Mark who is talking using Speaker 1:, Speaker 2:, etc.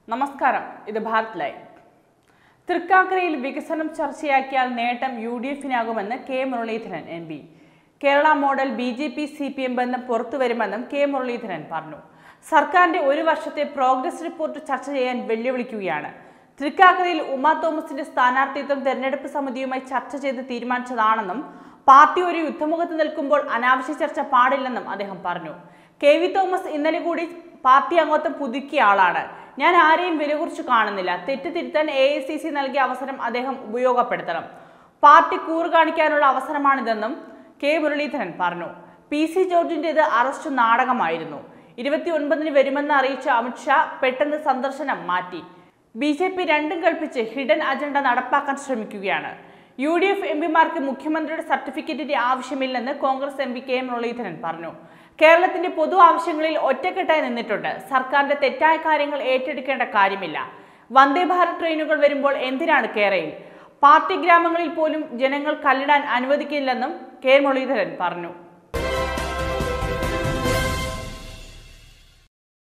Speaker 1: നമസ്കാരം ഇത് ഭാരത് ലൈവ് തൃക്കാക്കരയിൽ വികസനം ചർച്ചയാക്കിയാൽ നേട്ടം യു ഡി എഫിനാകുമെന്ന് K Muraleedharan M P Kerala model B J P C P M ബന്ധം പുറത്തുവരുമെന്നും കെ മുരളീധരൻ പറഞ്ഞു സർക്കാരിന്റെ ഒരു വർഷത്തെ പ്രോഗ്രസ് റിപ്പോർട്ട് ചർച്ച ചെയ്യാൻ വെല്ലുവിളിക്കുകയാണ് തൃക്കാക്കരയിൽ ഉമാ തോമസിന്റെ സ്ഥാനാർത്ഥിത്വം തെരഞ്ഞെടുപ്പ് സമിതിയുമായി ചർച്ച ചെയ്ത് തീരുമാനിച്ചതാണെന്നും പാർട്ടി ഒരു യുദ്ധമുഖത്ത് നിൽക്കുമ്പോൾ അനാവശ്യ ചർച്ച പാടില്ലെന്നും അദ്ദേഹം പറഞ്ഞു കെ വി തോമസ് ഇന്നലെ കൂടി പാർട്ടി അംഗത്വം പുതുക്കിയ ആളാണ് ഞാൻ ആരെയും വിലകുറിച്ച് കാണുന്നില്ല തെറ്റ് തിരുത്താൻ എ ഐ സി സി നൽകിയ അവസരം അദ്ദേഹം ഉപയോഗപ്പെടുത്തണം പാർട്ടി കൂറ് കാണിക്കാനുള്ള അവസരമാണിതെന്നും കെ മുരളീധരൻ പറഞ്ഞു പി സി ജോർജിന്റേത് അറസ്റ്റ് നാടകമായിരുന്നു ഇരുപത്തി ഒൻപതിന് വരുമെന്ന് അറിയിച്ച അമിത്ഷാ പെട്ടെന്ന് സന്ദർശനം മാറ്റി ബി ജെ പി രണ്ടും കൽപ്പിച്ച് ഹിഡൻ അജണ്ട നടപ്പാക്കാൻ ശ്രമിക്കുകയാണ് യു ഡി എഫ് എം പിമാർക്ക് മുഖ്യമന്ത്രിയുടെ സർട്ടിഫിക്കറ്റിന്റെ ആവശ്യമില്ലെന്ന് Congress M P K Muraleedharan പറഞ്ഞു കേരളത്തിന്റെ പൊതു ആവശ്യങ്ങളിൽ ഒറ്റക്കെട്ടായി നിന്നിട്ടുണ്ട് സർക്കാരിന്റെ തെറ്റായ കാര്യങ്ങൾ ഏറ്റെടുക്കേണ്ട കാര്യമില്ല വന്ദേ ഭാരത് ട്രെയിനുകൾ വരുമ്പോൾ എന്തിനാണ് കേരയിൽ പാർട്ടി ഗ്രാമങ്ങളിൽ പോലും ജനങ്ങൾ കല്ലിടാൻ അനുവദിക്കില്ലെന്നും കെ മുരളീധരൻ പറഞ്ഞു